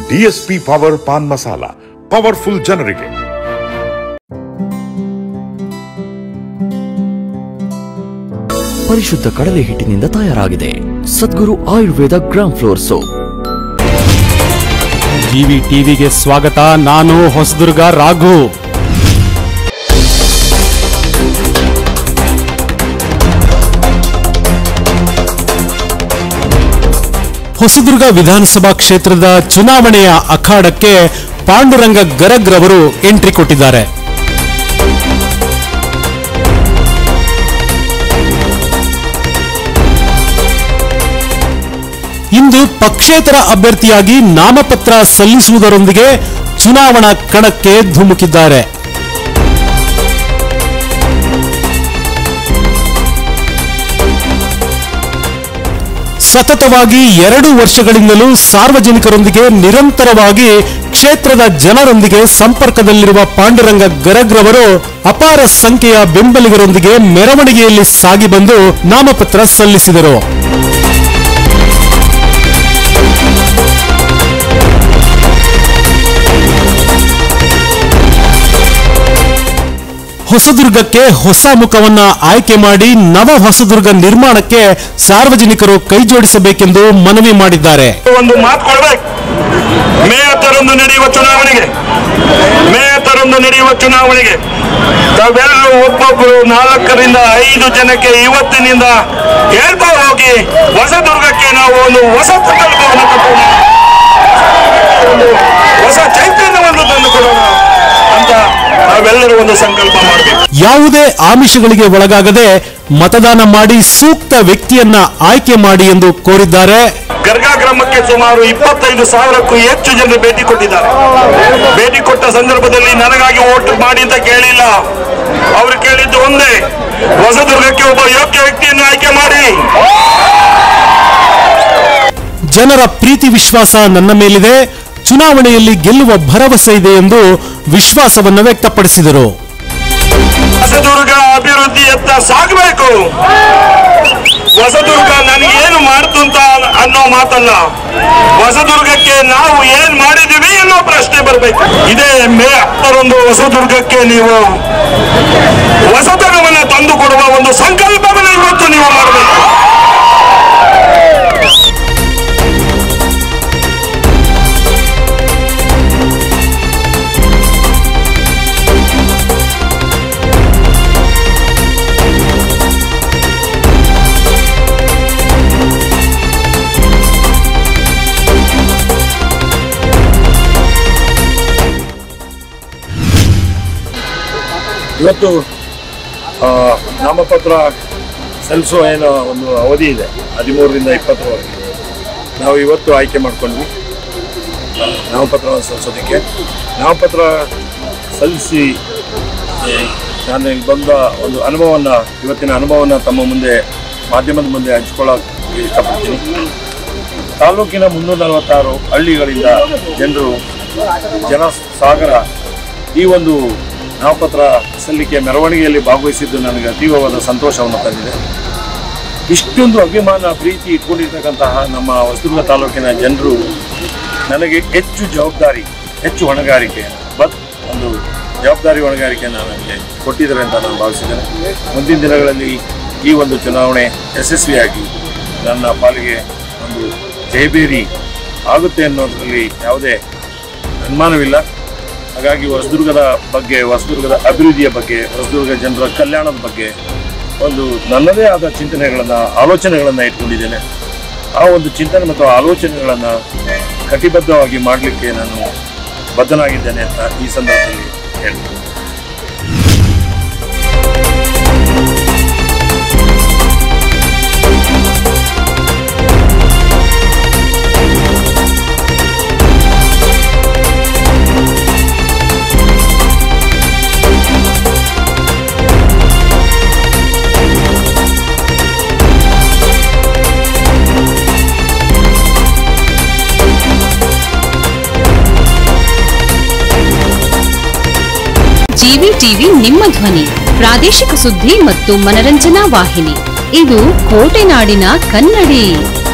DSP power paan masala powerful ಜನರಿಗೆ ಪರಿಶುದ್ಧ ಕಡಲೆ ಹಿಟ್ಟಿನಿಂದ ತಯಾರಾಗಿದೆ Sadguru Ayurveda gram flour soap TV ಟಿವಿಗೆ ಸ್ವಾಗತ ನಾನು ಹೊಸದುರ್ಗ ರಾಘು ಹೊಸದುರ್ಗ ವಿಧಾನಸಭಾ ಕ್ಷೇತ್ರದ ಚುನಾವಣೆಯ ಅಖಾಡಕ್ಕೆ ಪಾಂಡುರಂಗ ಗರಗ್ ರವರು ಎಂಟ್ರಿ ಕೊಟ್ಟಿದ್ದಾರೆ ಇಂದು ಪಕ್ಷೇತರ ಅಭ್ಯರ್ಥಿಯಾಗಿ ನಾಮಪತ್ರ ಸಲ್ಲಿಸುವುದರೊಂದಿಗೆ ಚುನಾವಣಾ ಕಣಕ್ಕೆ ಧುಮುಕಿದ್ದಾರೆ ಸತತವಾಗಿ ಎರಡು ವರ್ಷಗಳಿಂದಲೂ ಸಾರ್ವಜನಿಕರೊಂದಿಗೆ ನಿರಂತರವಾಗಿ ಕ್ಷೇತ್ರದ ಜನರೊಂದಿಗೆ ಸಂಪರ್ಕದಲ್ಲಿರುವ ಪಾಂಡುರಂಗ ಗರಗ್ರವರು ಅಪಾರ ಸಂಖ್ಯೆಯ ಬೆಂಬಲಿಗರೊಂದಿಗೆ ಮೆರವಣಿಗೆಯಲ್ಲಿ ಸಾಗಿ ಬಂದು ನಾಮಪತ್ರ ಸಲ್ಲಿಸಿದರು ಹೊಸದುರ್ಗಕ್ಕೆ ಹೊಸ ಮುಖವನ್ನ ಆಯ್ಕೆ ಮಾಡಿ ನವ ಹೊಸದುರ್ಗ ನಿರ್ಮಾಣಕ್ಕೆ ಸಾರ್ವಜನಿಕರು ಕೈಜೋಡಿಸಬೇಕೆಂದು ಮನವಿ ಮಾಡಿದ್ದಾರೆ ಒಂದು ಮಾತು ಕೊಡ್ಬೇಕು ಮೇ ಹತ್ತರಂದು ನಡೆಯುವ ಚುನಾವಣೆಗೆ ಮೇ ಹತ್ತರಂದು ನಡೆಯುವ ಚುನಾವಣೆಗೆ ತಾವೆಲ್ಲರೂ ಒಬ್ಬೊಬ್ಬರು ನಾಲ್ಕರಿಂದ ಐದು ಜನಕ್ಕೆ ಇವತ್ತಿನಿಂದ ಹೇಳ್ತಾ ಹೋಗಿ ಹೊಸದುರ್ಗಕ್ಕೆ ನಾವು ಒಂದು ಹೊಸ ಪ್ರಕಲ್ಪವನ್ನು ಕಟ್ಟೋಣ ಒಂದು ಹೊಸ ಚೈತನ್ಯವನ್ನು ತಂದು ಕೊಡೋಣ ಅಂತ ನಾವೆಲ್ಲರೂ ಒಂದು ಸಂಕಲ್ಪ ಮಾಡಬೇಕು ಯಾವುದೇ ಆಮಿಷಗಳಿಗೆ ಒಳಗಾಗದೆ ಮತದಾನ ಮಾಡಿ ಸೂಕ್ತ ವ್ಯಕ್ತಿಯನ್ನ ಆಯ್ಕೆ ಮಾಡಿ ಎಂದು ಕೋರಿದ್ದಾರೆ ಗರ್ಗಾ ಗ್ರಾಮಕ್ಕೆ ಸುಮಾರು ಇಪ್ಪತ್ತೈದು ಸಾವಿರಕ್ಕೂ ಹೆಚ್ಚು ಜನರು ಭೇಟಿ ಕೊಟ್ಟಿದ್ದಾರೆ ಭೇಟಿ ಕೊಟ್ಟ ಸಂದರ್ಭದಲ್ಲಿ ನನಗಾಗಿ ವೋಟ್ ಮಾಡಿ ಅಂತ ಕೇಳಿಲ್ಲ ಅವರು ಕೇಳಿದ್ದು ಒಂದೇ ಹೊಸದುರ್ಗಕ್ಕೆ ಒಬ್ಬ ಯೋಗ್ಯ ವ್ಯಕ್ತಿಯನ್ನು ಆಯ್ಕೆ ಮಾಡಿ ಜನರ ಪ್ರೀತಿ ವಿಶ್ವಾಸ ನನ್ನ ಮೇಲಿದೆ ಚುನಾವಣೆಯಲ್ಲಿ ಗೆಲ್ಲುವ ಭರವಸೆ ಇದೆ ಎಂದು ವಿಶ್ವಾಸವನ್ನ ವ್ಯಕ್ತಪಡಿಸಿದರು ಹೊಸದುರ್ಗ ಅಭಿವೃದ್ಧಿಯತ್ತ ಸಾಗಬೇಕು ಹೊಸದುರ್ಗ ನನಗೇನು ಮಾಡ್ತು ಅಂತ ಅನ್ನೋ ಮಾತಲ್ಲ ಹೊಸದುರ್ಗಕ್ಕೆ ನಾವು ಏನ್ ಮಾಡಿದೀವಿ ಅನ್ನೋ ಪ್ರಶ್ನೆ ಬರಬೇಕು ಇದೇ ಮೇ ಹತ್ತರಂದು ಹೊಸದುರ್ಗಕ್ಕೆ ನೀವು ಹೊಸತನವನ್ನ ತಂದು ಕೊಡುವ ಒಂದು ಸಂಕಲ್ಪವನ್ನು ಇವತ್ತು ನೀವು ಮಾಡಬೇಕು ಇವತ್ತು ಆ, ನಾಮಪತ್ರ ಸಲ್ಲಿಸುವ ಏನೋ ಒಂದು ಅವಧಿ ಇದೆ ಹದಿಮೂರರಿಂದ ಇಪ್ಪತ್ತರವರೆಗೆ ನಾವು ಇವತ್ತು ಆಯ್ಕೆ ಮಾಡ್ಕೊಂಡ್ವಿ ಆ, ನಾಮಪತ್ರವನ್ನು ಸಲ್ಲಿಸೋದಕ್ಕೆ ನಾಮಪತ್ರ ಸಲ್ಲಿಸಿ ಏ, ನಾನು ಇಲ್ಲಿ ಬಂದ ಒಂದು ಅನುಭವವನ್ನು ಇವತ್ತಿನ ಅನುಭವವನ್ನು ತಮ್ಮ ಮುಂದೆ ಮಾಧ್ಯಮದ ಮುಂದೆ ಹಂಚ್ಕೊಳ್ಳೋಕೆ ಇಷ್ಟಪಡ್ತೀನಿ ತಾಲೂಕಿನ ಮುನ್ನೂರ ನಲವತ್ತಾರು ಹಳ್ಳಿಗಳಿಂದ ಜನರು ಜನಸಾಗರ ಈ ಒಂದು ನಾಮಪತ್ರ ಸಲ್ಲಿಕೆ ಮೆರವಣಿಗೆಯಲ್ಲಿ ಭಾಗವಹಿಸಿದ್ದು ನನಗೆ ಅತೀವವಾದ ಸಂತೋಷವನ್ನು ತಂದಿದೆ ಇಷ್ಟೊಂದು ಅಭಿಮಾನ ಪ್ರೀತಿ ಇಟ್ಕೊಂಡಿರ್ತಕ್ಕಂತಹ ನಮ್ಮ ಹೊಸದುರ್ಗ ತಾಲೂಕಿನ ಜನರು ನನಗೆ ಹೆಚ್ಚು ಜವಾಬ್ದಾರಿ ಹೆಚ್ಚು ಹೊಣೆಗಾರಿಕೆ ಬಟ್ ಒಂದು ಜವಾಬ್ದಾರಿ ಹೊಣೆಗಾರಿಕೆಯನ್ನು ನನಗೆ ಕೊಟ್ಟಿದ್ದಾರೆ ಅಂತ ನಾನು ಭಾವಿಸಿದ್ದೇನೆ ಮುಂದಿನ ದಿನಗಳಲ್ಲಿ ಈ ಒಂದು ಚುನಾವಣೆ ಯಶಸ್ವಿಯಾಗಿ ನನ್ನ ಪಾಲಿಗೆ ಒಂದು ಜಯಬೇರಿ ಆಗುತ್ತೆ ಅನ್ನೋದರಲ್ಲಿ ಯಾವುದೇ ಅನುಮಾನವಿಲ್ಲ ಹಾಗಾಗಿ ಹೊಸದುರ್ಗದ ಬಗ್ಗೆ ಹೊಸದುರ್ಗದ ಅಭಿವೃದ್ಧಿಯ ಬಗ್ಗೆ ಹೊಸದುರ್ಗ ಜನರ ಕಲ್ಯಾಣದ ಬಗ್ಗೆ ಒಂದು ನನ್ನದೇ ಆದ ಚಿಂತನೆಗಳನ್ನು ಆಲೋಚನೆಗಳನ್ನು ಇಟ್ಕೊಂಡಿದ್ದೇನೆ ಆ ಒಂದು ಚಿಂತನೆ ಮತ್ತು ಆಲೋಚನೆಗಳನ್ನು ಕಟಿಬದ್ಧವಾಗಿ ಮಾಡಲಿಕ್ಕೆ ನಾನು ಬದ್ಧನಾಗಿದ್ದೇನೆ ಅಂತ ಈ ಸಂದರ್ಭದಲ್ಲಿ ಹೇಳ್ತೀನಿ ಜಿವಿ ಟಿವಿ ನಿಮ್ಮ ಧ್ವನಿ ಪ್ರಾದೇಶಿಕ ಸುದ್ದಿ ಮತ್ತು ಮನರಂಜನಾ ವಾಹಿನಿ ಇದು ಕೋಟೆನಾಡಿನ ಕನ್ನಡಿ